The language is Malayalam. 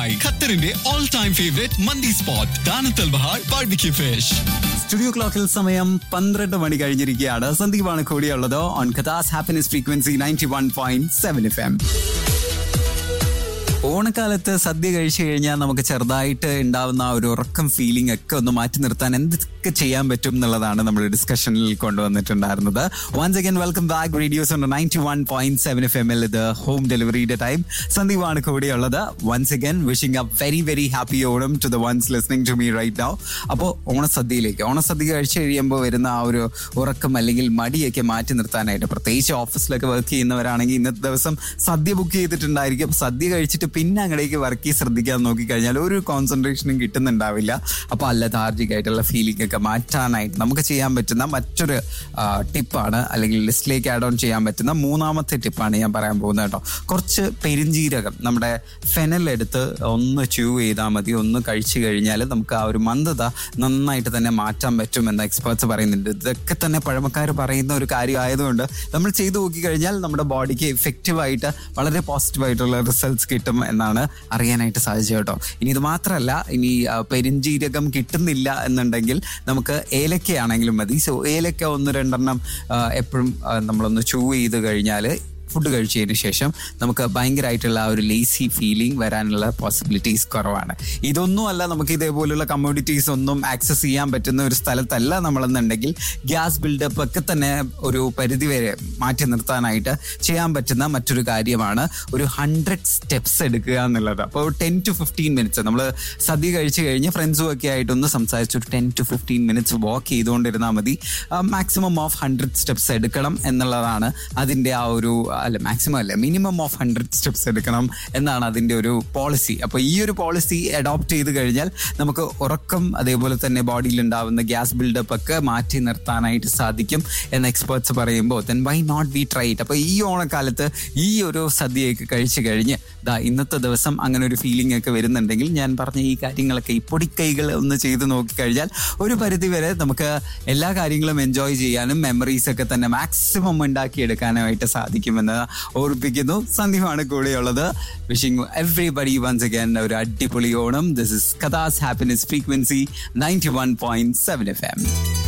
ഖത്തറിന്റെ ഓൾ ടൈം ഫേവറേറ്റ് മന്തി സ്പോട്ട് ദാനത്തൽ ബഹാർ ബാർബിക്യൂ ഫിഷ് സ്റ്റുഡിയോ ക്ലോക്കിൽ സമയം പന്ത്രണ്ട് മണി കഴിഞ്ഞിരിക്കുകയാണ് സന്ദീപാണ് കൂടിയുള്ളത് on Qatar's happiness frequency ninety one point seven F M ഓണക്കാലത്ത് സദ്യ കഴിച്ചു കഴിഞ്ഞാൽ നമുക്ക് ചെറുതായിട്ട് ഉണ്ടാവുന്ന ആ ഒരു ഉറക്കം ഫീലിംഗ് ഒക്കെ ഒന്ന് മാറ്റി നിർത്താൻ എന്തൊക്കെ ചെയ്യാൻ പറ്റും എന്നുള്ളതാണ് നമ്മൾ ഡിസ്കഷനിൽ കൊണ്ടുവന്നിട്ടുണ്ടായിരുന്നത് once again welcome back radios ഉണ്ട് ninety one point seven F M എൽ ഇത് ഹോം ഡെലിവറിയുടെ ടൈം സന്ദീപാണ് കൂടിയുള്ളത് once again wishing a very very happy Onam to the ones listening to me right now അപ്പോൾ ഓണസദ്യയിലേക്ക് ഓണസദ്യ കഴിച്ചു കഴിയുമ്പോൾ വരുന്ന ആ ഒരു ഉറക്കം അല്ലെങ്കിൽ മടിയൊക്കെ മാറ്റി നിർത്താനായിട്ട് പ്രത്യേകിച്ച് ഓഫീസിലൊക്കെ വർക്ക് ചെയ്യുന്നവരാണെങ്കിൽ ഇന്നത്തെ ദിവസം സദ്യ ബുക്ക് ചെയ്തിട്ടുണ്ടായിരിക്കും സദ്യ കഴിച്ചിട്ട് പിന്നെ അങ്ങടേക്ക് വർക്ക് ശ്രദ്ധിക്കാൻ നോക്കിക്കഴിഞ്ഞാൽ ഒരു കോൺസെൻട്രേഷനും കിട്ടുന്നുണ്ടാവില്ല അപ്പോൾ അല്ല ആയിട്ടുള്ള ഫീലിംഗ് ഒക്കെ മാറ്റാനായിട്ട് നമുക്ക് ചെയ്യാൻ പറ്റുന്ന മറ്റൊരു ടിപ്പാണ് അല്ലെങ്കിൽ ലിസ്റ്റിലേക്ക് ആഡ് ഓൺ ചെയ്യാൻ പറ്റുന്ന മൂന്നാമത്തെ ടിപ്പാണ് ഞാൻ പറയാൻ പോകുന്നത് കേട്ടോ കുറച്ച് പെരിഞ്ജീരകം നമ്മുടെ ഫെനൽ എടുത്ത് ഒന്ന് ച്യൂ ചെയ്താൽ മതി ഒന്ന് കഴിച്ചു കഴിഞ്ഞാൽ നമുക്ക് ആ ഒരു മന്ദത നന്നായിട്ട് തന്നെ മാറ്റാൻ പറ്റുമെന്ന് എക്സ്പേർട്സ് പറയുന്നുണ്ട് ഇതൊക്കെ തന്നെ പഴമക്കാർ പറയുന്ന ഒരു കാര്യം ആയതുകൊണ്ട് നമ്മൾ ചെയ്തു നോക്കിക്കഴിഞ്ഞാൽ നമ്മുടെ ബോഡിക്ക് എഫക്റ്റീവായിട്ട് വളരെ പോസിറ്റീവായിട്ടുള്ള റിസൾട്ട്സ് കിട്ടും എന്നാണ് അറിയാനായിട്ട് സാധിച്ചത് കേട്ടോ ഇനി ഇത് മാത്രമല്ല ഇനി ആ, പെരിഞ്ജീരകം കിട്ടുന്നില്ല എന്നുണ്ടെങ്കിൽ നമുക്ക് ഏലക്കയാണെങ്കിലും മതി സോ ഏലക്ക ഒന്ന് രണ്ടെണ്ണം എപ്പോഴും നമ്മളൊന്ന് ചൂ ചെയ്ത് കഴിഞ്ഞാൽ ഫുഡ് കഴിച്ചതിന് ശേഷം നമുക്ക് ഭയങ്കരമായിട്ടുള്ള ആ ഒരു ലേസി ഫീലിംഗ് വരാനുള്ള പോസിബിലിറ്റീസ് കുറവാണ് ഇതൊന്നും അല്ല നമുക്ക് ഇതേപോലുള്ള കമ്മോഡിറ്റീസ് ഒന്നും ആക്സസ് ചെയ്യാൻ പറ്റുന്ന ഒരു സ്ഥലത്തല്ല നമ്മളെന്നുണ്ടെങ്കിൽ ഗ്യാസ് ബിൽഡപ്പ് ഒക്കെ തന്നെ ഒരു പരിധി വരെ മാറ്റി നിർത്താനായിട്ട് ചെയ്യാൻ പറ്റുന്ന മറ്റൊരു കാര്യമാണ് ഒരു ഹൺഡ്രഡ് സ്റ്റെപ്സ് എടുക്കുക എന്നുള്ളത് അപ്പോൾ ടെൻ ടു ഫിഫ്റ്റീൻ മിനിറ്റ്സ് നമ്മൾ സദ്യ കഴിച്ച് കഴിഞ്ഞ് ഫ്രണ്ട്സും ഒക്കെ ആയിട്ടൊന്ന് സംസാരിച്ച് ഒരു ten to fifteen minutes walk ചെയ്തുകൊണ്ടിരുന്നാൽ മതി മാക്സിമം ഓഫ് ഹൺഡ്രഡ് സ്റ്റെപ്സ് എടുക്കണം എന്നുള്ളതാണ് അതിൻ്റെ ആ ഒരു അല്ല മാക്സിമം അല്ല മിനിമം ഓഫ് ഹൺഡ്രഡ് സ്റ്റെപ്സ് എടുക്കണം എന്നാണ് അതിൻ്റെ ഒരു പോളിസി അപ്പോൾ ഈ ഒരു പോളിസി അഡോപ്റ്റ് ചെയ്ത് കഴിഞ്ഞാൽ നമുക്ക് ഉറക്കം അതേപോലെ തന്നെ ബോഡിയിൽ ഉണ്ടാവുന്ന ഗ്യാസ് ബിൽഡപ്പ് ഒക്കെ മാറ്റി നിർത്താനായിട്ട് സാധിക്കും എന്ന് എക്സ്പേർട്സ് പറയുമ്പോൾ then why not we try it അപ്പോൾ ഈ ഓണക്കാലത്ത് ഈ ഒരു സദ്യയൊക്കെ കഴിച്ചു കഴിഞ്ഞ് ദാ ഇന്നത്തെ ദിവസം അങ്ങനെ ഒരു ഫീലിംഗ് ഒക്കെ വരുന്നുണ്ടെങ്കിൽ ഞാൻ പറഞ്ഞ ഈ കാര്യങ്ങളൊക്കെ ഈ പൊടിക്കൈകൾ ഒന്ന് ചെയ്ത് നോക്കിക്കഴിഞ്ഞാൽ ഒരു പരിധി വരെ നമുക്ക് എല്ലാ കാര്യങ്ങളും എൻജോയ് ചെയ്യാനും മെമ്മറീസ് ഒക്കെ തന്നെ മാക്സിമം ഉണ്ടാക്കിയെടുക്കാനായിട്ട് സാധിക്കുമെന്ന് ഓർപ്പിക്കുന്നു സന്ധ്യമാണ് കൂടെയുള്ളത് വിഷിംഗ് എവ്രിബഡി വൺസ് അഗൈൻ ഒരു അടിപൊളി Onam this is Qatar's happiness frequency ninety one point seven F M